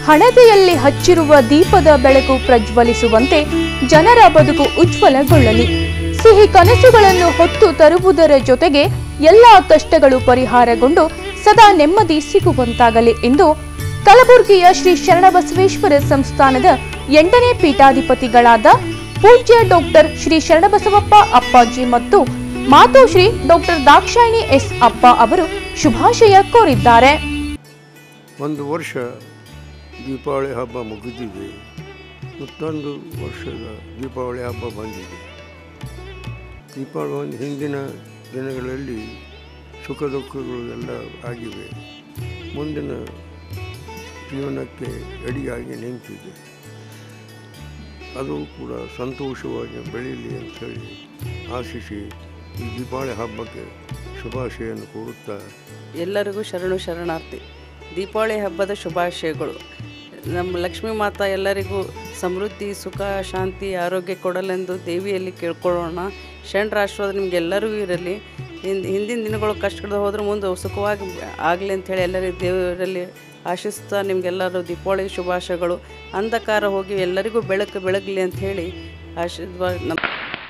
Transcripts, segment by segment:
ಹಣತೆಯಲ್ಲಿ ಹಚ್ಚಿರುವ ದೀಪದ ಬೆಳಕು ಪ್ರಜ್ವಲಿಸುವಂತೆ ಜನರ ಬದುಕು ಉಜ್ವಲಗೊಳ್ಳಲಿ ಸಿಹಿ ಕನಸುಗಳನ್ನು ಹೊತ್ತು ತರುವುದರ ಜೊತೆಗೆ ಎಲ್ಲಾ ಕಷ್ಟಗಳು ಪರಿಹಾರಗೊಂಡು ಸದಾ ನೆಮ್ಮದಿ ಸಿಗುವಂತಾಗಲಿ ಎಂದು ಕಲಬುರಗಿಯ ಶ್ರೀ ಶರಣಬಸವೇಶ್ವರ ಸಂಸ್ಥಾನದ ಎಂಟನೇ ಪೀಠಾಧಿಪತಿಗಳಾದ ಪೂಜ್ಯ ಡಾಕ್ಟರ್ ಶ್ರೀ ಶರಣಬಸವಪ್ಪ ಅಪ್ಪಾಜಿ ಮತ್ತು ಮಾತೋಶ್ರೀ ಡಾಕ್ಟರ್ ದಾಕ್ಷಾಯಿಣಿ ಎಸ್ ಅಪ್ಪ ಅವರು ಶುಭಾಶಯ ಕೋರಿದ್ದಾರೆ ಒಂದು ವರ್ಷ ದೀಪಾವಳಿ ಹಬ್ಬ ಮುಗಿದಿದೆ ಮತ್ತೊಂದು ವರ್ಷದ ದೀಪಾವಳಿ ಹಬ್ಬ ಬಂದಿದೆ ದೀಪಾವಳಿ ಒಂದು ಹಿಂದಿನ ದಿನಗಳಲ್ಲಿ ಸುಖ ದುಃಖಗಳು ಎಲ್ಲ ಆಗಿವೆ ಮುಂದಿನ ಜೀವನಕ್ಕೆ ಅಡಿಯಾಗಿ ನಿಂತಿದೆ ಅದು ಕೂಡ ಸಂತೋಷವಾಗಿ ಬೆಳೀಲಿ ಅಂಥೇಳಿ ಆಶಿಸಿ ಈ ದೀಪಾವಳಿ ಹಬ್ಬಕ್ಕೆ ಶುಭಾಶಯನ್ನು ಕೋರುತ್ತಾ ಎಲ್ಲರಿಗೂ ಶರಣು ಶರಣಾರ್ಥಿ ದೀಪಾವಳಿ ಹಬ್ಬದ ಶುಭಾಶಯಗಳು ನಮ್ಮ ಲಕ್ಷ್ಮೀ ಮಾತಾ ಎಲ್ಲರಿಗೂ ಸಮೃದ್ಧಿ ಸುಖ ಶಾಂತಿ ಆರೋಗ್ಯ ಕೊಡಲೆಂದು ದೇವಿಯಲ್ಲಿ ಕೇಳ್ಕೊಳ್ಳೋಣ ಶರಣರ ಆಶೀರ್ವಾದ ನಿಮಗೆಲ್ಲರಿಗೂ ಇರಲಿ ಹಿಂದ್ ಹಿಂದಿನ ದಿನಗಳು ಕಷ್ಟಗಳು ಹೋದ್ರೆ ಮುಂದೆ ಸುಖವಾಗಿ ಆಗಲಿ ಅಂಥೇಳಿ ಎಲ್ಲರಿಗೂ ದೇವರಲ್ಲಿ ಆಶಿಸ್ತಾ ನಿಮಗೆಲ್ಲರೂ ದೀಪಾವಳಿ ಶುಭಾಶಯಗಳು ಅಂಧಕಾರ ಹೋಗಿ ಎಲ್ಲರಿಗೂ ಬೆಳಕು ಬೆಳಗಲಿ ಅಂಥೇಳಿ ಆಶೀರ್ವಾದ ನಮ್ಮ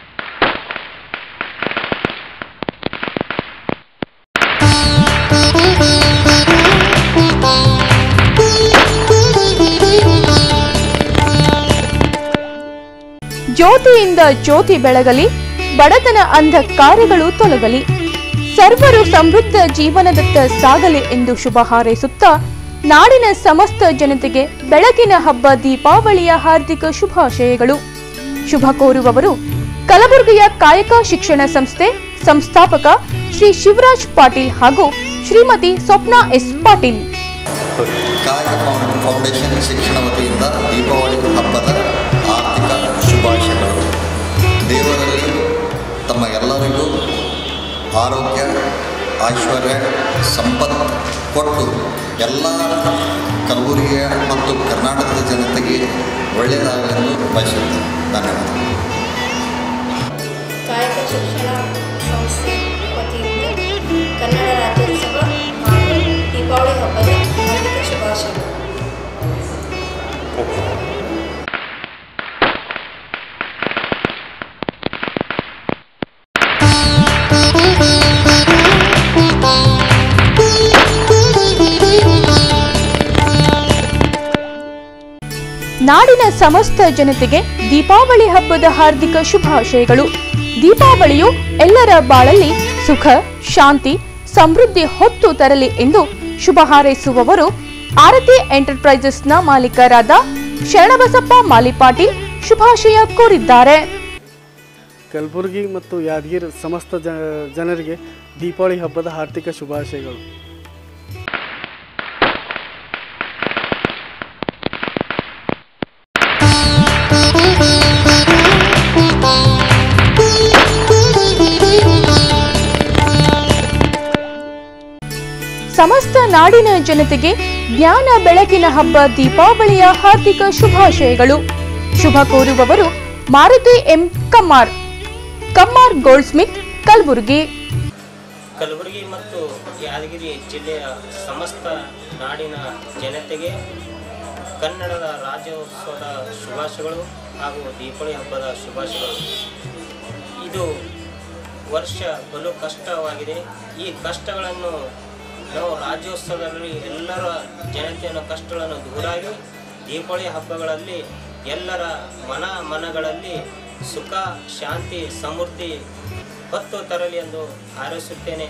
ಜ್ಯೋತಿಯಿಂದ ಜ್ಯೋತಿ ಬೆಳಗಲಿ ಬಡತನ ಅಂಧಕಾರಗಳು ತೊಲಗಲಿ ಸರ್ವರು ಸಮೃದ್ಧ ಜೀವನದತ್ತ ಸಾಗಲಿ ಎಂದು ಶುಭ ಹಾರೈಸುತ್ತಾ ನಾಡಿನ ಸಮಸ್ತ ಜನತೆಗೆ ಬೆಳಕಿನ ಹಬ್ಬ ದೀಪಾವಳಿಯ ಹಾರ್ದಿಕ ಶುಭಾಶಯಗಳು ಶುಭ ಕೋರುವವರು ಕಲಬುರಗಿಯ ಕಾಯಕ ಶಿಕ್ಷಣ ಸಂಸ್ಥೆ ಸಂಸ್ಥಾಪಕ ಶ್ರೀ ಶಿವರಾಜ್ ಪಾಟೀಲ್ ಹಾಗೂ ಶ್ರೀಮತಿ ಸ್ವಪ್ನಾ ಎಸ್ ಪಾಟೀಲ್ ಕಾಯಕ ಫೌಂಡ್- ಫೌಂಡೇಶನ್ ಶಿಕ್ಷಣ ವತಿಯಿಂದ ದೀಪಾವಳಿ ಹಬ್ಬದ ಆರ್ಥಿಕ ಶುಭಾಶಯಗಳು ದೇವರಲ್ಲಿ ತಮ್ಮ ಎಲ್ಲರಿಗೂ ಆರೋಗ್ಯ ಐಶ್ವರ್ಯ ಸಂಪತ್ತು ಕೊಟ್ಟು ಎಲ್ಲ ಕಲಬುರಗಿಯ ಮತ್ತು ಕರ್ನಾಟಕದ ಜನತೆಗೆ ಒಳ್ಳೆಯದಾಗಲೆಂದು ಬಯಸುತ್ತೇನೆ ಧನ್ಯವಾದ ಕಾಯಕ ಶಿಕ್ಷಣ ಸಂಸ್ಥೆ ವತಿಯಿಂದ ಕನ್ನಡ ರಾಜ್ಯೋತ್ಸವ ಹಾಗೂ ದೀಪಾವಳಿ ಹಬ್ಬದ ಹಾರ್ದಿಕ ಶುಭಾಶಯಗಳು ನಾಡಿನ ಸಮಸ್ತ ಜನತೆಗೆ ದೀಪಾವಳಿ ಹಬ್ಬದ ಹಾರ್ದಿಕ ಶುಭಾಶಯಗಳು ದೀಪಾವಳಿಯು ಎಲ್ಲರ ಬಾಳಲ್ಲಿ ಸುಖ ಶಾಂತಿ ಸಮೃದ್ಧಿ ಹೊತ್ತು ತರಲಿ ಎಂದು ಶುಭ ಹಾರೈಸುವವರು ಆರತಿ ಎಂಟರ್ಪ್ರೈಸಸ್ನ ಮಾಲೀಕರಾದ ಶರಣಬಸಪ್ಪ ಮಾಲಿಪಾಟೀಲ್ ಶುಭಾಶಯ ಕೋರಿದ್ದಾರೆ ಕಲಬುರಗಿ ಮತ್ತು ಯಾದಗಿರಿ ಸಮಸ್ತ ಜ ಜನರಿಗೆ ದೀಪಾವಳಿ ಹಬ್ಬದ ಆರ್ಥಿಕ ಶುಭಾಶಯಗಳು ಸಮಸ್ತ ನಾಡಿನ ಜನತೆಗೆ ಜ್ಞಾನ ಬೆಳಕಿನ ಹಬ್ಬ ದೀಪಾವಳಿಯ ಹಾರ್ದಿಕ ಶುಭಾಶಯಗಳು ಶುಭ ಕೋರುವವರು Maruti M Kammar Kammar goldsmith Kalaburagi Kalaburagi ಮತ್ತು ಯಾದಗಿರಿ ಜಿಲ್ಲೆಯ ಸಮಸ್ತ ನಾಡಿನ ಜನತೆಗೆ ಕನ್ನಡದ ರಾಜ್ಯೋತ್ಸವದ ಶುಭಾಶಯಗಳು ಹಾಗೂ ದೀಪಾವಳಿ ಹಬ್ಬದ ಶುಭಾಶಯಗಳು ಇದು ವರ್ಷ ಬಲು ಕಷ್ಟವಾಗಿದೆ ಈ ಕಷ್ಟಗಳನ್ನು ನಾವು ರಾಜ್ಯೋತ್ಸವದಲ್ಲಿ ಎಲ್ಲರ ಜನತೆಯ ಕಷ್ಟಗಳನ್ನು ದೂರಾಗಿ ದೀಪಾವಳಿ ಹಬ್ಬಗಳಲ್ಲಿ ಎಲ್ಲರ ಮನ ಮನಗಳಲ್ಲಿ ಸುಖ ಶಾಂತಿ ಸಮೃದ್ಧಿ ಹೊತ್ತು ತರಲಿ ಎಂದು ಹಾರೈಸುತ್ತೇನೆ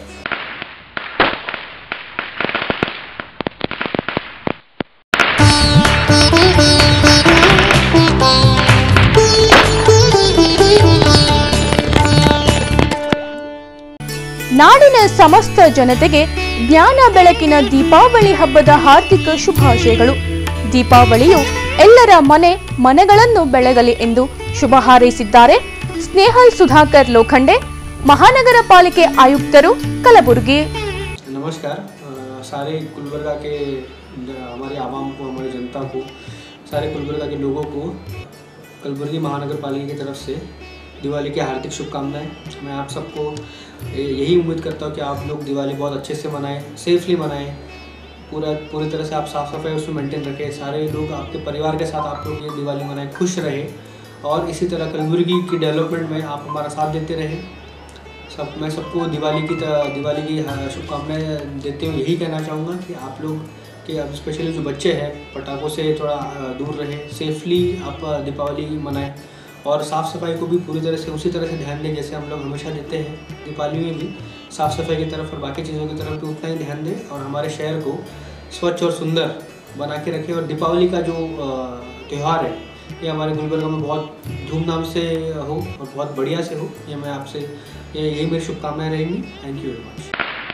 ನಾಡಿನ ಸಮಸ್ತ ಜನತೆಗೆ ಜ್ಞಾನ ಬೆಳಕಿನ ದೀಪಾವಳಿ ಹಬ್ಬದ ಹಾರ್ದಿಕ ಶುಭಾಶಯಗಳು ದೀಪಾವಳಿಯು ಎಲ್ಲರ ಮನೆ ಮನೆಗಳನ್ನು ಬೆಳಗಲಿ ಎಂದು ಶುಭ ಹಾರೈಸಿದ್ದಾರೆ ಸ್ನೇಹಲ್ ಸುಧಾಕರ್ ಲೋಖಂಡೆ ಮಹಾನಗರ ಪಾಲಿಕೆ ಆಯುಕ್ತರು ಕಲಬುರಗಿ नमस्कार अ, सारे गुलबर्गा के ज- हमारे आवाम को हमारी जनता को सारे गुलबर्गा के लोगों को कलबुर्गी महानगर पालिका की तरफ से दिवाली की हार्दिक शुभकामनाएं मैं आप सबको ये- यही उम्मीद करता हूँ कि आप लोग दिवाली बहुत अच्छे से मनाएं सेफली मनाएं पूरा पूरी तरह से आप साफ सफाई उसमें मेंटेन रखें सारे लोग आपके परिवार के साथ आप लोग ये दिवाली मनाएं खुश रहें और इसी तरह कलबुर्गी की डेवलपमेंट में आप हमारा साथ देते रहें सब मैं सबको दिवाली की त- दिवाली की हाँ, शुभकामनाएं देते हुए यही कहना चाहूँगा कि आप लोग कि अब स्पेशली जो बच्चे हैं पटाखों से थोड़ा अ, दूर रहें सेफली आप अ, दीपावली मनाएं और साफ़ सफाई को भी पूरी तरह से उसी तरह से ध्यान दें जैसे हम लोग हमेशा देते हैं दीपावली में भी साफ़ सफाई की तरफ और बाकी चीज़ों की तरफ भी उतना ही ध्यान दें और हमारे शहर को स्वच्छ और सुंदर बना के रखें और दीपावली का जो अ, त्यौहार है ये हमारे गुलबर्गा में बहुत धूमधाम से हो और बहुत बढ़िया से हो ये मैं आपसे ये यही मेरी शुभकामनाएं रहेंगी थैंक यू वेरी मच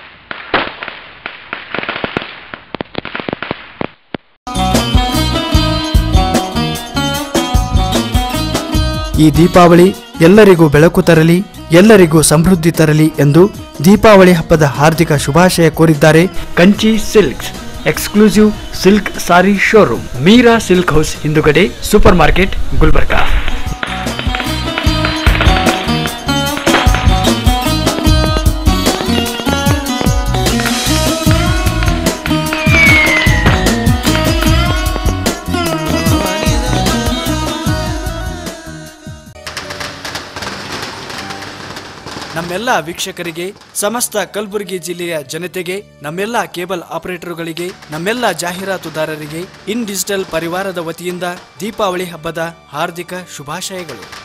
ಈ ದೀಪಾವಳಿ ಎಲ್ಲರಿಗೂ ಬೆಳಕು ತರಲಿ ಎಲ್ಲರಿಗೂ ಸಮೃದ್ಧಿ ತರಲಿ ಎಂದು ದೀಪಾವಳಿ ಹಬ್ಬದ ಹಾರ್ದಿಕ ಶುಭಾಶಯ ಕೋರಿದ್ದಾರೆ Kanchi silks exclusive silk sari showroom Meera silk house ಹಿಂದುಗಡೆ ಸೂಪರ್ ಮಾರ್ಕೆಟ್ ಗುಲ್ಬರ್ಗಾ ನಮ್ಮೆಲ್ಲ ವೀಕ್ಷಕರಿಗೆ ಸಮಸ್ತ ಕಲಬುರಗಿ ಜಿಲ್ಲೆಯ ಜನತೆಗೆ ನಮ್ಮೆಲ್ಲ ಕೇಬಲ್ ಆಪರೇಟರ್ಗಳಿಗೆ ನಮ್ಮೆಲ್ಲ ಜಾಹೀರಾತುದಾರರಿಗೆ ಇನ್ ಡಿಜಿಟಲ್ ಪರಿವಾರದ ವತಿಯಿಂದ ದೀಪಾವಳಿ ಹಬ್ಬದ ಹಾರ್ದಿಕ ಶುಭಾಶಯಗಳು